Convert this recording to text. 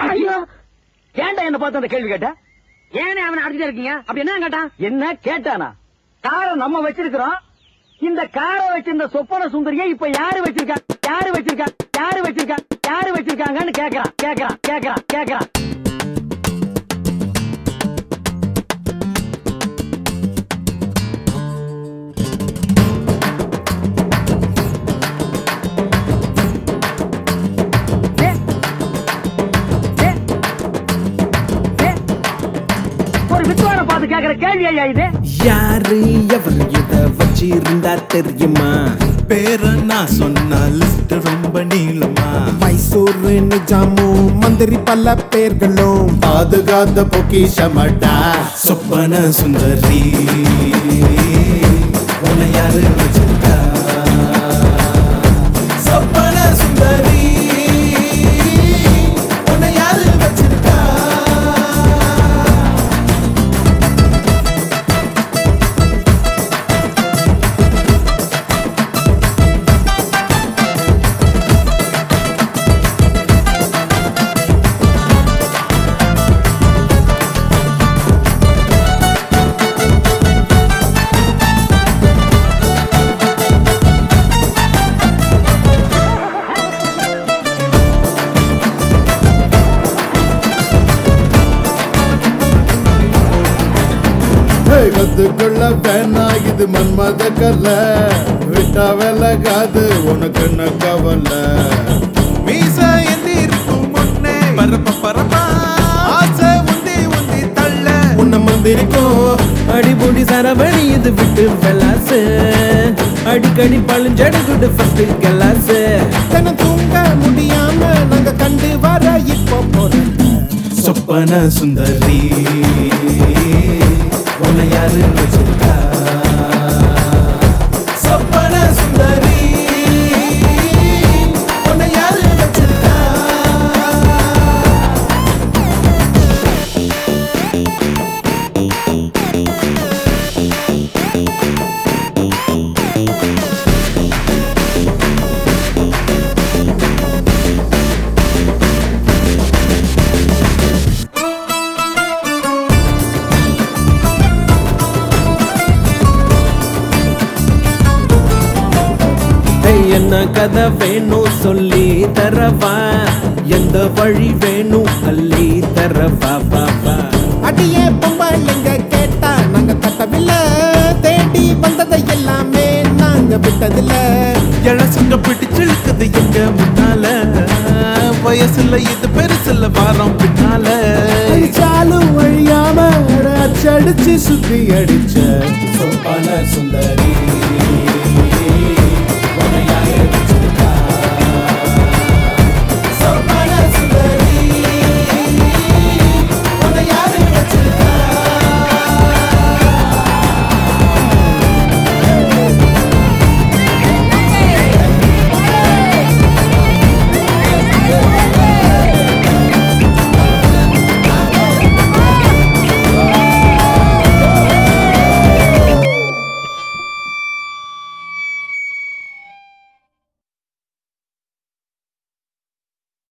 ஐயோ ஏன்டா என்ன பார்த்து அந்த கேள்வி கேட்ட ஏனே அவனை அடிச்சுட்டே இருக்கீங்க அப்படி என்ன கேட்டான் என்ன கேட்டானா காரை நம்ம வச்சிருக்கிறோம் இந்த காரை வச்சிருந்த சொப்பன சுந்தரியை இப்ப யாரு வச்சிருக்கா யாரு வச்சிருக்கா யாரு வச்சிருக்கா யாரு வச்சிருக்காங்கன்னு கேக்குறான் கேக்குறான் கேக்குறான் கேக்குறான் ஏ, ஏ, ஏ, ஒரு வித்வான பார்த்து கேக்குற கேள்வி ஐயா இது யாரு எவர் இத வச்சிருந்தா தெரியுமா பேர நான் சொன்ன லிஸ்ட் ரொம்ப நீளமா மைசூரு நிஜாமும் மந்திரி பல பேர்களும் பாதுகாத்த பொக்கிஷமடா சொப்பன சுந்தரி உன்னை யாரு வச்சிருக்கா சொப்பன சுந்தரி உன்னை யாரு வச்சிருக்கா கத்துக்குள்ள வேணா இது மன்மத கல்ல விட்டா விலகாது உனக்கு என்ன கவலை மீச எந்தி இருக்கும் முன்னே பரப்ப பரப்பா ஆசை உந்தி உந்தி தள்ள உன்ன மந்திரிக்கும் அடிபொடி சரவணி இது விட்டு வெலாசு அடிக்கடி பழுஞ்சடி குடு ஃபர்ஸ்ட் கலாசு தன தூங்க முடியாம நாங்க கண்டு வர இப்போ போறோம் சொப்பன சுந்தரி உன்னை யாரு வச்சிருக்கா சொப்பன சுந்தரி உன்னை யாரு வச்சிருக்கா ஏய், என்ன கதை வேணும் சொல்லி தரவா எந்த வழி வேணும் அள்ளி தரவா வா வா அடியே பொம்பளைங்க கேட்டா நாங்க தட்டவில்லை தேடி வந்ததை எல்லாமே நாங்க விட்டதில்ல இளசுங்க பிடிச்சிருக்குது எங்க முன்னால வயசுல இது பெருசுல வாரம் பின்னால அடிச்சாலும் வழியாம அடிச்சு சுத்தி அடிச்ச சொப்பன சுந்தரி